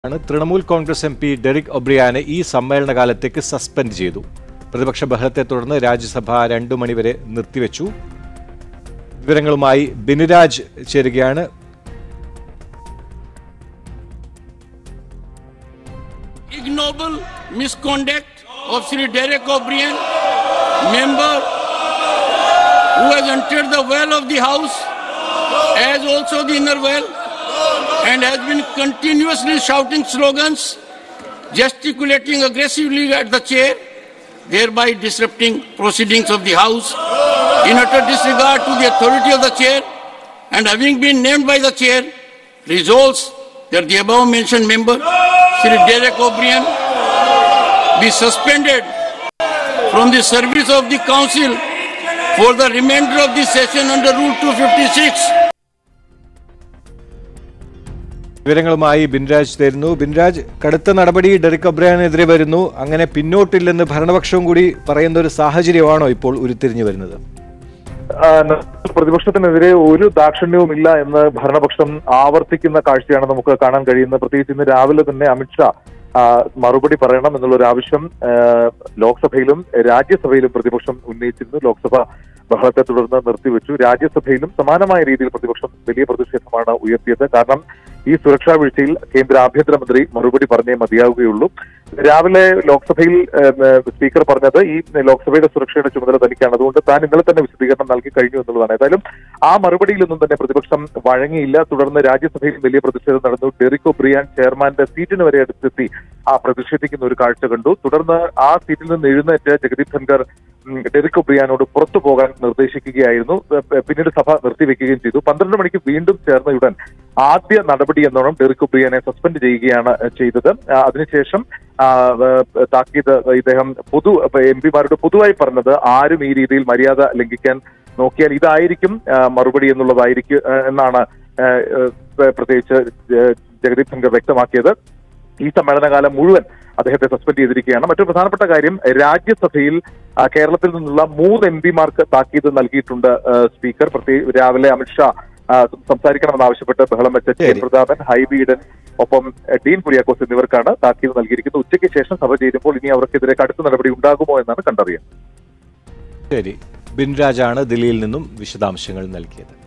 ആണ് Trinamool Congress M P Derek ഒബ്രിയാനെ ഈ സമ്മേളനകാലത്തേക്ക് സസ്പെൻഡ് ചെയ്തു പ്രതിപക്ഷ ബഹളത്തെ തുടർന്ന് രാജ്യസഭ രണ്ടു മണിവരെ നിർത്തിവെച്ചു വിവരങ്ങളുമായി ബിനിരാജ് ചേരുകയാണ് ignoble misconduct of Sri Derek O'Brien, member who has entered the well of the House as also the inner well and has been continuously shouting slogans, gesticulating aggressively at the chair, thereby disrupting proceedings of the House in utter disregard to the authority of the chair and having been named by the chair, resolves that the above mentioned member, Sri Derek O'Brien, be suspended from the service of the council for the remainder of the session under Rule 256. വിവരങ്ങളുമായി ബിൻരാജ് തരുന്നു ബിൻരാജ് കടുത്ത നടപടി Derek ഒബ്രിയാനെതിരെ വരുന്നു അങ്ങനെ പിന്നോട്ടില്ലെന്ന് ഭരണപക്ഷവും കൂടി പറയുന്ന ഒരു സാഹചര്യമാണോ ഇപ്പോൾ ഉരുത്തിരിഞ്ഞു വരുന്നത് ആ, പ്രതിപക്ഷത്തിനെതിരെ ഒരു ദാക്ഷിണ്യവും ഇല്ല എന്ന് ഭരണപക്ഷം ആവർത്തിക്കുന്ന കാഴ്ചയാണ് നമുക്ക് കാണാൻ കഴിയുന്നത് പ്രത്യേകിച്ച് ഇന്ന് രാവിലെ തന്നെ അമിത്ഷാ ആ, മറുപടി പറയണം എന്നുള്ളൊരു ആവശ്യം ആ, ലോക്സഭയിലും രാജ്യസഭയിലും പ്രതിപക്ഷം ഉന്നയിച്ചിരുന്നു ലോക്സഭ ബഹളത്തെ തുടർന്ന് നിർത്തിവെച്ചു രാജ്യസഭയിലും സമാനമായ രീതിയിൽ പ്രതിപക്ഷം വലിയ പ്രതിഷേധമാണ് ഉയർത്തിയത് കാരണം ഈ സുരക്ഷാ വീഴ്ചയിൽ കേന്ദ്ര ആഭ്യന്തരമന്ത്രി മറുപടി പറഞ്ഞേ മതിയാവുകയുള്ളൂ രാവിലെ ലോക്സഭയിൽ ഏം, ഏഹ്, സ്പീക്കർ പറഞ്ഞത് ഈ ലോക്സഭയുടെ സുരക്ഷയുടെ ചുമതല തനിക്കാണ് അതുകൊണ്ട് താൻ ഇന്നലെ തന്നെ വിശദീകരണം നൽകി കഴിഞ്ഞു എന്നുള്ളതാണ് ഏതായാലും ആ മറുപടിയിലൊന്നും തന്നെ പ്രതിപക്ഷം വഴങ്ങിയില്ല തുടർന്ന് രാജ്യസഭയിൽ വലിയ പ്രതിഷേധം നടന്നു ഡെറിക് ഒബ്രിയാൻ ചെയർമാന്റെ സീറ്റിന് വരെ അടുത്തെത്തി ആ പ്രതിഷേധിക്കുന്ന ഒരു കാഴ്ച കണ്ടു തുടർന്ന് ആ സീറ്റിൽ നിന്ന് എഴുന്നേറ്റ് ജഗദീപ് ധൻഖർ ഉം, ഡെറിക് ഒബ്രിയാനോട് പുറത്തു പോകാൻ നിർദ്ദേശിക്കുകയായിരുന്നു ഏഹ്, ഏഹ്, പിന്നീട് സഭ നിർത്തിവെക്കുകയും ചെയ്തു പന്ത്രണ്ട് മണിക്ക് വീണ്ടും ചേർന്നയുടൻ ആദ്യ നടപടി എന്നോണം ഡെറിക് ഒബ്രിയാനെ സസ്പെൻഡ് ചെയ്യുകയാണ് ഏഹ്, ചെയ്തത് ആ, അതിനുശേഷം ആ, ഏഹ്, താക്കീത് ഇദ്ദേഹം പൊതു എം പിമാരോട് പൊതുവായി പറഞ്ഞത് ആരും ഈ രീതിയിൽ മര്യാദ ലംഘിക്കാൻ നോക്കിയാൽ ഇതായിരിക്കും ആ, മറുപടി എന്നുള്ളതായിരിക്കും ആ, എന്നാണ് ആ, ഏഹ്, പ്രത്യേകിച്ച് ജ- ജഗദീപ് ധൻഖർ വ്യക്തമാക്കിയത് ഈ സമ്മേളനകാലം മുഴുവൻ അദ്ദേഹത്തെ സസ്പെൻഡ് ചെയ്തിരിക്കുകയാണ് മറ്റൊരു പ്രധാനപ്പെട്ട കാര്യം രാജ്യസഭയിൽ ആ, കേരളത്തിൽ നിന്നുള്ള മൂന്ന് എം പിമാർക്ക് താക്കീത് നൽകിയിട്ടുണ്ട് ആ, സ്പീക്കർ പ്രത്യേക രാവിലെ അമിത്ഷാ ആ, സംസാരിക്കണമെന്നാവശ്യപ്പെട്ട് ബഹളം വെച്ച കെ ശരി. പ്രതാപൻ ഹൈബി ഈഡൻ ഒപ്പം എ, ഡീൻ കുര്യാക്കോസ് എന്നിവർക്കാണ് താക്കീത് നൽകിയിരിക്കുന്നത് ഉച്ചയ്ക്ക് ശേഷം സഭ ചേരുമ്പോൾ ഇനി അവർക്കെതിരെ കടുത്ത നടപടി ഉണ്ടാകുമോ എന്നാണ് കണ്ടറിയുന്നത് ശരി ബിൻരാജാണ് ദില്ലിയിൽ നിന്നും വിശദാംശങ്ങൾ നൽകിയത്